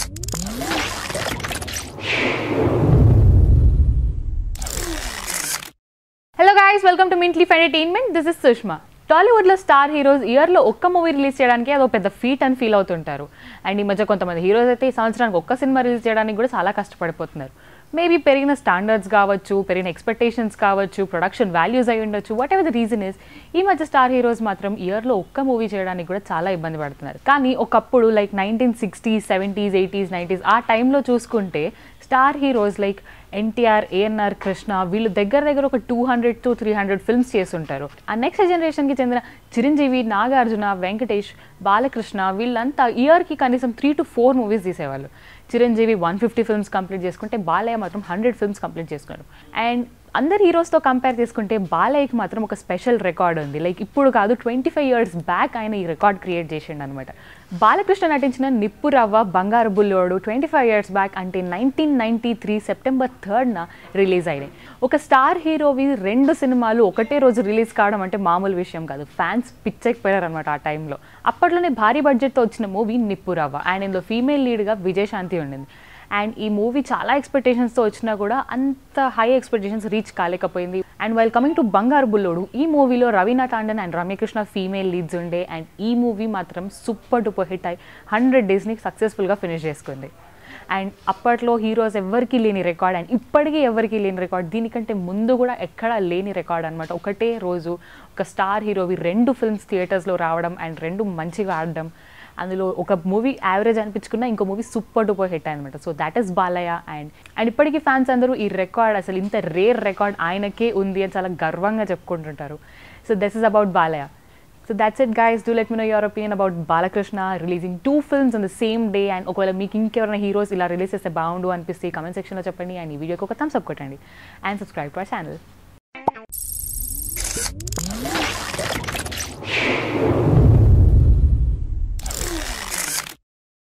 hello guys welcome to mint leaf entertainment this is Sushma టాలీవుడ్లో star heroes ఇయర్లో ఒక్క movie release చేయడానికి అదో పెద్ద ఫీట్ అని ఫీల్ అవుతుంటారు అండ్ ఈ మధ్య కొంతమంది హీరోస్ అయితే ఈ సంవత్సరానికి ఒక్క సినిమా రిలీజ్ చేయడానికి కూడా చాలా కష్టపడిపోతున్నారు మేబీ పెరిగిన స్టాండర్డ్స్ కావచ్చు పెరిగిన ఎక్స్పెక్టేషన్స్ కావచ్చు ప్రొడక్షన్ వాల్యూస్ అయి ఉండొచ్చు whatever the reason is ఈ మధ్య స్టార్ హీరోస్ మాత్రం ఇయర్లో ఒక్క మూవీ చేయడానికి కూడా చాలా ఇబ్బంది పడుతున్నారు కానీ ఒకప్పుడు like nineteen sixties seventies eighties nineties ఆ టైంలో చూసుకుంటే star heroes like NTR ANR Krishna వీళ్ళు దగ్గర దగ్గర ఒక two hundred to three hundred films చేస్తుంటారు ఆ నెక్స్ట్ జనరేషన్కి చెందిన చిరంజీవి నాగార్జున వెంకటేష్ బాలకృష్ణ వీళ్ళంతా ఇయర్కి కనీసం త్రీ టు ఫోర్ మూవీస్ తీసేవాళ్ళు Chiranjeevi one fifty films complete చేసుకుంటే బాలయ్య మాత్రం హండ్రెడ్ ఫిల్మ్స్ కంప్లీట్ చేసుకున్నారు అండ్ అందరు హీరోస్తో కంపేర్ చేసుకుంటే బాలయ్యకి మాత్రం ఒక స్పెషల్ రికార్డ్ ఉంది లైక్ ఇప్పుడు కాదు ట్వంటీ ఫైవ్ ఇయర్స్ బ్యాక్ ఆయన ఈ రికార్డ్ క్రియేట్ చేసిండు అనమాట బాలకృష్ణ నటించిన Nippu Ravva Bangaru Bullodu twenty five years back అంటే నైన్టీన్ నైన్టీ త్రీ సెప్టెంబర్ థర్డ్న రిలీజ్ అయినాయి ఒక స్టార్ హీరోవి రెండు సినిమాలు ఒకటే రోజు రిలీజ్ కావడం అంటే మామూలు విషయం కాదు ఫ్యాన్స్ పిచ్చెక్కిపోయారు అనమాట ఆ టైంలో అప్పట్లోనే భారీ బడ్జెట్తో వచ్చిన మూవీ నిప్పు రవ్వ అండ్ ఇందులో ఫీమేల్ లీడ్గా విజయశాంతి ఉండింది అండ్ ఈ మూవీ చాలా ఎక్స్పెక్టేషన్స్తో వచ్చినా కూడా అంత హై ఎక్స్పెక్టేషన్స్ రీచ్ కాలేకపోయింది and while coming to Bangaru Bullodu ఈ మూవీలో Raveena Tandon and Ramya Krishna female leads ఉండే అండ్ ఈ మూవీ మాత్రం సూపర్ డూపర్ హిట్ అయి హండ్రెడ్ డేస్ని సక్సెస్ఫుల్గా ఫినిష్ చేసుకుంది అండ్ అప్పట్లో హీరోస్ ఎవరికి లేని రికార్డ్ అండ్ ఇప్పటికీ ఎవరికి లేని రికార్డ్ దీనికంటే ముందు కూడా ఎక్కడా లేని రికార్డ్ అనమాట ఒకటే రోజు ఒక స్టార్ హీరోవి రెండు ఫిల్మ్స్ థియేటర్స్లో రావడం అండ్ రెండు మంచిగా ఆడడం అందులో ఒక మూవీ యావరేజ్ అనిపించుకున్న ఇంకో మూవీ సూపర్ డూపర్ హిట్ అనమాట so that is Balayya and and ఇప్పటికీ ఫ్యాన్స్ అందరూ ఈ రికార్డ్ అసలు ఇంత రేర్ రికార్డ్ ఆయనకే ఉంది అని చాలా గర్వంగా చెప్పుకుంటుంటారు so this is about Balayya so that's it guys do let me know your opinion about Balakrishna releasing two films on the same day and ఒకవేళ మీకు ఇంకెవరైనా హీరోస్ ఇలా రిలీజ్ చేస్తే బాగుండు అనిపిస్తే కామెంట్ సెక్షన్లో చెప్పండి అండ్ ఈ వీడియోకి ఒక థమ్స్ అప్ కొట్టండి and subscribe to our channel